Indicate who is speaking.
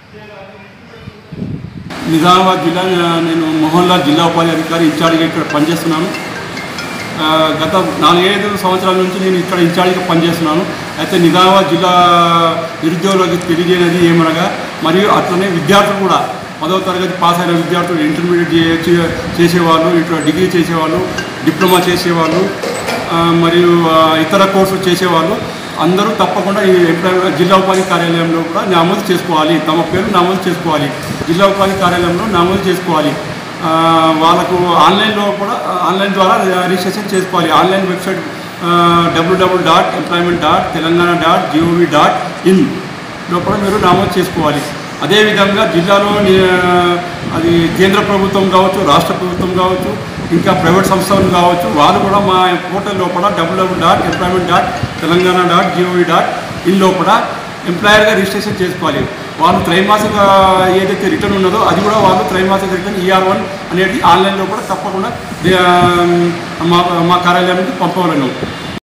Speaker 1: నిజామాబాద్ జిల్లా నేను మోహన్లాల్ జిల్లా ఉపాధి అధికారి ఇన్ఛార్జ్గా ఇక్కడ పనిచేస్తున్నాను ఆ, గత నాలుగైదు సంవత్సరాల నుంచి నేను ఇక్కడ ఇన్ఛార్జ్గా పనిచేస్తున్నాను అయితే నిజామాబాద్ జిల్లా నిరుద్యోగులకు తెలియజేయనది ఏమనగా మరియు అట్లనే విద్యార్థులు కూడా పదవ తరగతి పాస్ అయిన విద్యార్థులు ఇంటర్మీడియట్ చే- చేసేవాళ్ళు ఇట్లా డిగ్రీ చేసేవాళ్ళు డిప్లొమా చేసేవాళ్ళు ఆ, మరియు ఆ, ఇతర కోర్సులు చేసేవాళ్ళు అందరూ తప్పకుండా ఈ ఎంప్లాయ్ జిల్లా ఉపాధి కార్యాలయంలో కూడా నమోదు చేసుకోవాలి తమ పేరు నమోదు చేసుకోవాలి జిల్లా ఉపాధి కార్యాలయంలో నమోదు చేసుకోవాలి ఆ, వాళ్ళకు ఆన్లైన్లో కూడా ఆన్లైన్ ద్వారా రిజిస్ట్రేషన్ చేసుకోవాలి online website W W dot employment dot Telangana dot G O V dot in లోపల మీరు నమోదు చేసుకోవాలి అదేవిధంగా జిల్లాలో ని- అది కేంద్ర ప్రభుత్వం కావచ్చు రాష్ట్ర ప్రభుత్వం కావచ్చు ఇంకా ప్రైవేట్ సంస్థలు కావచ్చు వాళ్ళు కూడా మా పోర్టల్ లోపల W W dot employment dot Telangana dot G O V dot in లోపల ఎంప్లాయర్గా రిజిస్ట్రేషన్ చేసుకోవాలి వాళ్ళు త్రైమాసిక ఏదైతే రిటర్న్ ఉన్నదో అది కూడా వాళ్ళు త్రైమాసిక రిటర్న్ ఈఆర్ వన్ అనేది ఆన్లైన్లో కూడా తప్పకుండా ఆ, మా మా కార్యాలయానికి పంపవలను